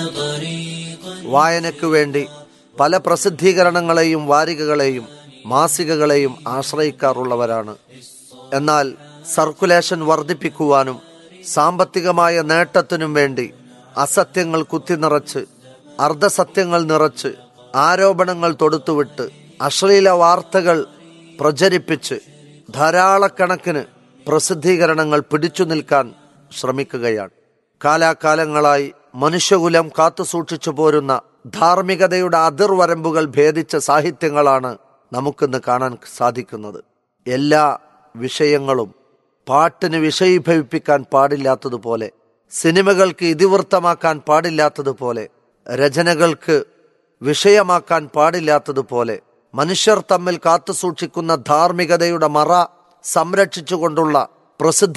വായനയ്ക്കു വേണ്ടി പല പ്രസിദ്ധീകരണങ്ങളെയും വാരികകളെയും മാസികകളെയും ആശ്രയിക്കാറുള്ളവരാണ് എന്നാൽ സർക്കുലേഷൻ വർദ്ധിപ്പിക്കുവാനും സാമ്പത്തികമായ നേട്ടത്തിനും വേണ്ടി അസത്യങ്ങൾ കുത്തിനിറച്ച് അർദ്ധസത്യങ്ങൾ നിറച്ച് ആരോപണങ്ങൾ തൊടുത്തുവിട്ട് അശ്ലീല വാർത്തകൾ പ്രചരിപ്പിച്ച് ധാരാളക്കണക്കിന് പ്രസിദ്ധീകരണങ്ങൾ പിടിച്ചു നിൽക്കാൻ ശ്രമിക്കുകയാണ് കാലാകാലങ്ങളായി മനുഷ്യകുലം കാത്തുസൂക്ഷിച്ചു പോരുന്ന ധാർമ്മികതയുടെ അതിർവരമ്പുകൾ ഭേദിച്ച സാഹിത്യങ്ങളാണ് നമുക്കിന്ന് കാണാൻ സാധിക്കുന്നത് എല്ലാ വിഷയങ്ങളും പാട്ടിന് വിഷയീഭവിപ്പിക്കാൻ പാടില്ലാത്തതുപോലെ സിനിമകൾക്ക് ഇതിവൃത്തമാക്കാൻ പാടില്ലാത്തതുപോലെ രചനകൾക്ക് വിഷയമാക്കാൻ പാടില്ലാത്തതുപോലെ മനുഷ്യർ തമ്മിൽ കാത്തുസൂക്ഷിക്കുന്ന ധാർമ്മികതയുടെ മറ സംരക്ഷിച്ചുകൊണ്ടുള്ള പ്രസിദ്ധ